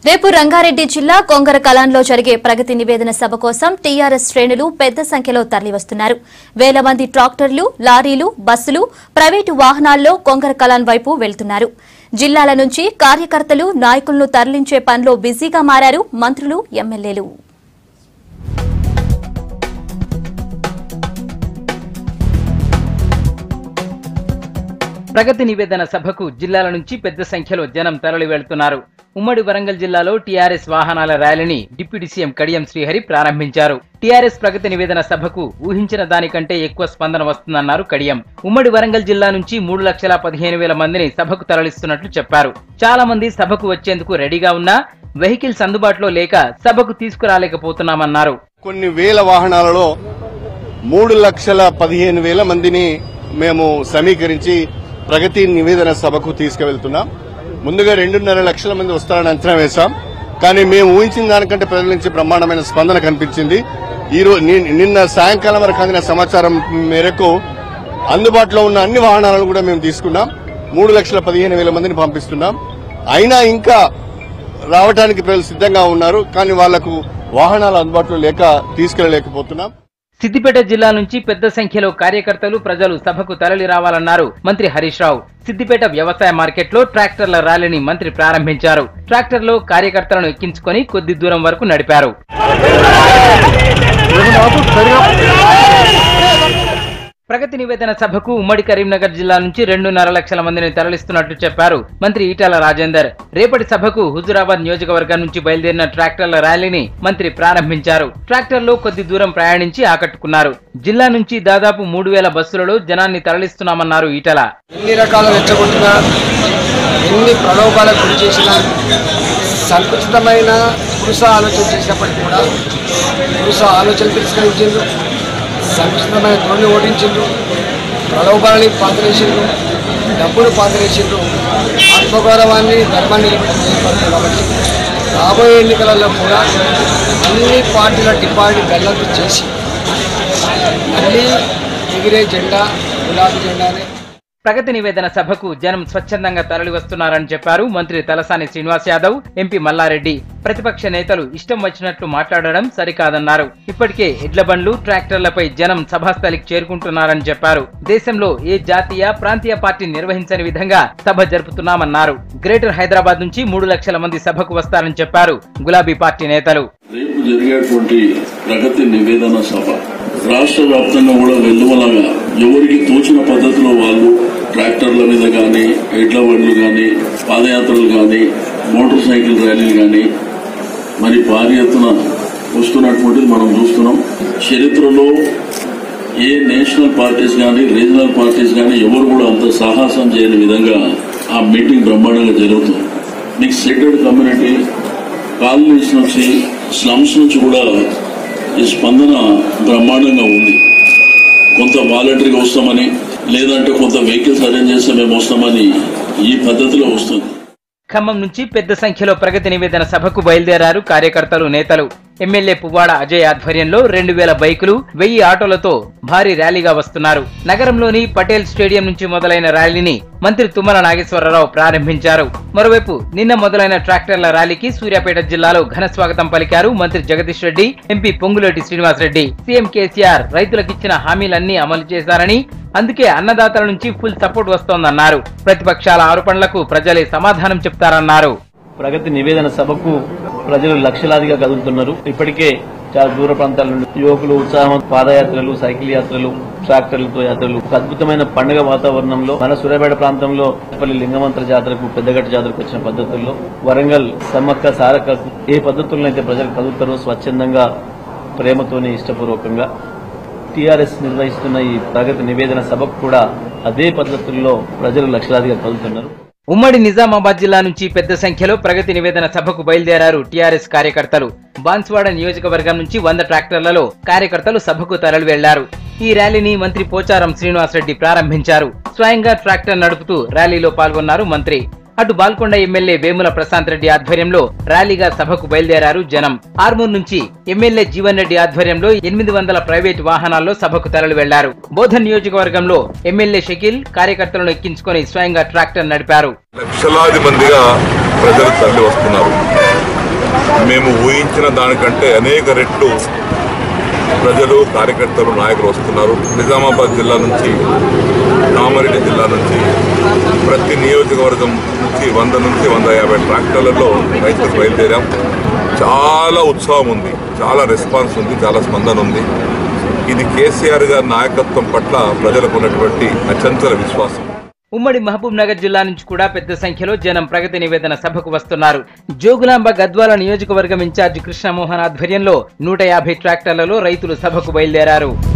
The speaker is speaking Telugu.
రేపు రంగారెడ్డి జిల్లా కొంగర కలాన్లో జరిగే ప్రగతి నివేదన సభ కోసం టీఆర్ఎస్ శ్రేణులు పెద్ద సంఖ్యలో తరలివస్తున్నారు వేల మంది ట్రాక్టర్లు లారీలు బస్సులు ప్రైవేటు వాహనాల్లో కొంగర కలాన్ వైపు వెళ్తున్నారు జిల్లాల నుంచి కార్యకర్తలు నాయకులను తరలించే పనిలో బిజీగా మారారు మంత్రులు ఎమ్మెల్యేలు ప్రగతి నివేదన సభకు జిల్లాల నుంచి పెద్ద సంఖ్యలో జనం తరలి వెళ్తున్నారు ఉమ్మడి వరంగల్ జిల్లాలో టీఆర్ఎస్ వాహనాల ర్యాలీని డిప్యూటీ సీఎం కడియం శ్రీహరి ప్రారంభించారు టీఆర్ఎస్ ప్రగతి నివేదన సభకు ఊహించిన దానికంటే ఎక్కువ స్పందన వస్తుందన్నారు కడియం ఉమ్మడి వరంగల్ జిల్లా నుంచి మూడు లక్షల పదిహేను వేల మందిని సభకు తరలిస్తున్నట్లు చెప్పారు చాలా మంది సభకు వచ్చేందుకు రెడీగా ఉన్నా వెహికల్స్ అందుబాటులో లేక సభకు తీసుకురాలేకపోతున్నామన్నారు కొన్ని వేల వాహనాలలో మూడు లక్షల పదిహేను వేల మందిని మేము సమీకరించి ప్రగతి నివేదన సభకు తీసుకువెళ్తున్నాం ముందుగా రెండున్నర లక్షల మంది వస్తారని అంచనా వేశాం కానీ మేము ఊహించిన దానికంటే ప్రజల నుంచి బ్రహ్మాండమైన స్పందన కనిపించింది ఈ రో- ని- నిన్న సాయంకాలం వరకు అందిన సమాచారం మేరకు అందుబాటులో ఉన్న అన్ని వాహనాలను కూడా మేము తీసుకున్నాం మూడు లక్షల పదిహేను వేల మందిని పంపిస్తున్నాం అయినా ఇంకా రావడానికి ప్రజలు సిద్ధంగా ఉన్నారు కానీ వాళ్లకు వాహనాలు అందుబాటులో లేక తీసుకెళ్లలేకపోతున్నాం సిద్దిపేట జిల్లా నుంచి పెద్ద సంఖ్యలో కార్యకర్తలు ప్రజలు సభకు తరలి రావాలన్నారు మంత్రి హరీష్ రావు సిద్దిపేట వ్యవసాయ మార్కెట్లో ట్రాక్టర్ల ర్యాలీని మంత్రి ప్రారంభించారు ట్రాక్టర్లో కార్యకర్తలను ఎక్కించుకొని కొద్ది దూరం వరకు నడిపారు ప్రగతి నివేదన సభకు ఉమ్మడి కరీంనగర్ జిల్లా నుంచి రెండున్నర లక్షల మందిని తరలిస్తున్నట్లు చెప్పారు మంత్రి ఈటల రాజేందర్ రేపటి సభకు హుజురాబాద్ నియోజకవర్గం నుంచి బయలుదేరిన ట్రాక్టర్ల ర్యాలీని మంత్రి ప్రారంభించారు ట్రాక్టర్లో కొద్ది దూరం ప్రయాణించి ఆకట్టుకున్నారు జిల్లా నుంచి దాదాపు మూడు వేల బస్సులలో జనాన్ని తరలిస్తున్నామన్నారు ఈటల ఎన్ని రకాల రెచ్చగొట్టినా ఎన్ని ప్రలోభాలకు గురి చేసినా సంకుచితమైన పురుష ఆలోచన చేసినప్పటికీ కూడా పురుష ఆలోచన తిరస్కరించిండ్రు సంకుచితమైన ధోరణి ఓడించిండ్రు ప్రలోభాలని పాతరేసిండ్రు డబ్బును పాతరేసిండ్రు ఆత్మగౌరవాన్ని ధర్మాన్ని నిలబెట్టుకుంటున్నారు కాబట్టి రాబోయే ఎన్నికలలో కూడా అన్ని పార్టీల డిపాజిట్ గల్లంతు చేసి మళ్ళీ ఎగిరే జెండా గులాబీ జెండానే ప్రగతి నివేదన సభకు జనం స్వచ్ఛందంగా తరలి వస్తున్నారని చెప్పారు మంత్రి తలసాని శ్రీనివాస్ యాదవ్ ఎంపీ మల్లారెడ్డి ప్రతిపక్ష నేతలు ఇష్టం వచ్చినట్లు మాట్లాడడం సరికాదన్నారు ఇప్పటికే ఎడ్ల బండ్లు ట్రాక్టర్లపై జనం సభాస్థలికి చేరుకుంటున్నారని చెప్పారు దేశంలో ఏ జాతీయ ప్రాంతీయ పార్టీ నిర్వహించని విధంగా సభ జరుపుతున్నామన్నారు గ్రేటర్ హైదరాబాద్ నుంచి మూడు లక్షల మంది సభకు వస్తారని చెప్పారు గులాబీ పార్టీ నేతలు రేపు జరిగేటువంటి ప్రగతి నివేదన సభ రాష్ట్ర వ్యాప్తంగా కూడా వెల్లువలాగా ఎవరికి తోచిన పద్ధతిలో వాళ్ళు ట్రాక్టర్ల మీద కానీ ఎడ్ల బండ్లు కానీ పాదయాత్రలు కానీ మోటార్ సైకిల్ ర్యాలీలు కానీ మరి భారీ ఎత్తున వస్తున్నటువంటిది మనం చూస్తున్నాం చరిత్రలో ఏ నేషనల్ పార్టీస్ కానీ రీజనల్ పార్టీస్ కానీ ఎవరు కూడా అంత సాహసం చేయని విధంగా ఆ మీటింగ్ బ్రహ్మాండంగా జరుగుతుంది మీకు సెటెడ్ కమ్యూనిటీ కాలనీస్ నుంచి స్లమ్స్ నుంచి కూడా ఈ స్పందన బ్రహ్మాండంగా ఉంది కొంత వాలంటరీగా వస్తామని లేదంటే కొంత వెహికల్స్ అరేంజ్ చేస్తే మేము వస్తామని ఈ పద్ధతిలో వస్తుంది ఖమ్మం నుంచి పెద్ద సంఖ్యలో ప్రగతి నివేదన సభకు బయలుదేరారు కార్యకర్తలు నేతలు ఎమ్మెల్యే పువ్వాడ అజయ్ ఆధ్వర్యంలో రెండు వేల బైకులు వెయ్యి ఆటోలతో భారీ ర్యాలీగా వస్తున్నారు నగరంలోని పటేల్ స్టేడియం నుంచి మొదలైన ర్యాలీని మంత్రి తుమ్మల నాగేశ్వరరావు ప్రారంభించారు మరోవైపు నిన్న మొదలైన ట్రాక్టర్ల ర్యాలీకి సూర్యాపేట జిల్లాలో ఘన స్వాగతం పలికారు మంత్రి జగదీష్ రెడ్డి ఎంపీ పొంగులేటి శ్రీనివాస్ రెడ్డి సీఎం కేసీఆర్ రైతులకిచ్చిన హామీలన్నీ అమలు చేశారని అందుకే అన్నదాతల నుంచి ఫుల్ సపోర్ట్ వస్తోందన్నారు ప్రతిపక్షాల ఆరోపణలకు ప్రజలే సమాధానం చెప్తారన్నారు ప్రగతి నివేదన సభకు ప్రజలు లక్షలాదిగా కదులుతున్నారు ఇప్పటికే చాలా దూర ప్రాంతాల నుండి యువకులు ఉత్సాహం పాదయాత్రలు సైకిల్ యాత్రలు ట్రాక్టర్లతో యాత్రలు ఒక అద్భుతమైన పండుగ వాతావరణంలో మన సూర్యాపేట ప్రాంతంలో పల్లి లింగమంత్ర జాతరకు పెద్దగట్ట జాతరకు వచ్చిన పద్ధతుల్లో వరంగల్ సమ్మక్క సారక్కకు ఏ పద్ధతుల్లో అయితే ప్రజలు కదులుతారో స్వచ్ఛందంగా ప్రేమతోనే ఇష్టపూర్వకంగా టీఆర్ఎస్ నిర్వహిస్తున్న ఈ ప్రగతి నివేదన సభకు కూడా అదే పద్ధతుల్లో ప్రజలు లక్షలాదిగా కదులుతున్నారు ఉమ్మడి నిజామాబాద్ జిల్లా నుంచి పెద్ద సంఖ్యలో ప్రగతి నివేదన సభకు బయలుదేరారు టీఆర్ఎస్ కార్యకర్తలు బాన్స్వాడ నియోజకవర్గం నుంచి వంద ట్రాక్టర్లలో కార్యకర్తలు సభకు తరలి వెళ్లారు ఈ ర్యాలీని మంత్రి పోచారం శ్రీనివాస్ రెడ్డి ప్రారంభించారు స్వయంగా ట్రాక్టర్ నడుపుతూ ర్యాలీలో పాల్గొన్నారు మంత్రి అటు బాల్కొండ ఎమ్మెల్యే వేముల ప్రశాంత్ రెడ్డి ఆధ్వర్యంలో ర్యాలీగా సభకు బయలుదేరారు జనం ఆర్మూర్ నుంచి ఎమ్మెల్యే జీవన్ రెడ్డి ఆధ్వర్యంలో ఎనిమిది వందల ప్రైవేట్ వాహనాల్లో సభకు తరలి వెళ్లారు బోధన్ నియోజకవర్గంలో ఎమ్మెల్యే షకీల్ కార్యకర్తలను ఎక్కించుకొని స్వయంగా ట్రాక్టర్ నడిపారు లక్షలాది మందిగా ప్రజలు తరలి వస్తున్నారు ఊహించిన దానికంటే అనేక రెట్లు ప్రజలు కార్యకర్తలు నాయకులు వస్తున్నారు నిజామాబాద్ జిల్లా నుంచి కామారెడ్డి జిల్లా నుంచి ప్రతి నియోజకవర్గం నుంచి వంద నుంచి వంద యాభై ట్రాక్టర్లలో రైతులు బయలుదేరాం చాలా ఉత్సాహం ఉంది చాలా రెస్పాన్స్ ఉంది చాలా స్పందన ఉంది ఇది కేసీఆర్ గారి నాయకత్వం పట్ల ప్రజలకు ఉన్నటువంటి అచంచల విశ్వాసం ఉమ్మడి మహబూబ్ నగర్ జిల్లా నుంచి కూడా పెద్ద సంఖ్యలో జనం ప్రగతి నివేదన సభకు వస్తున్నారు జోగులాంబ గద్వాల నియోజకవర్గం ఇన్ఛార్జి కృష్ణమోహన్ ఆధ్వర్యంలో నూట యాభై ట్రాక్టర్లలో రైతులు సభకు బయలుదేరారు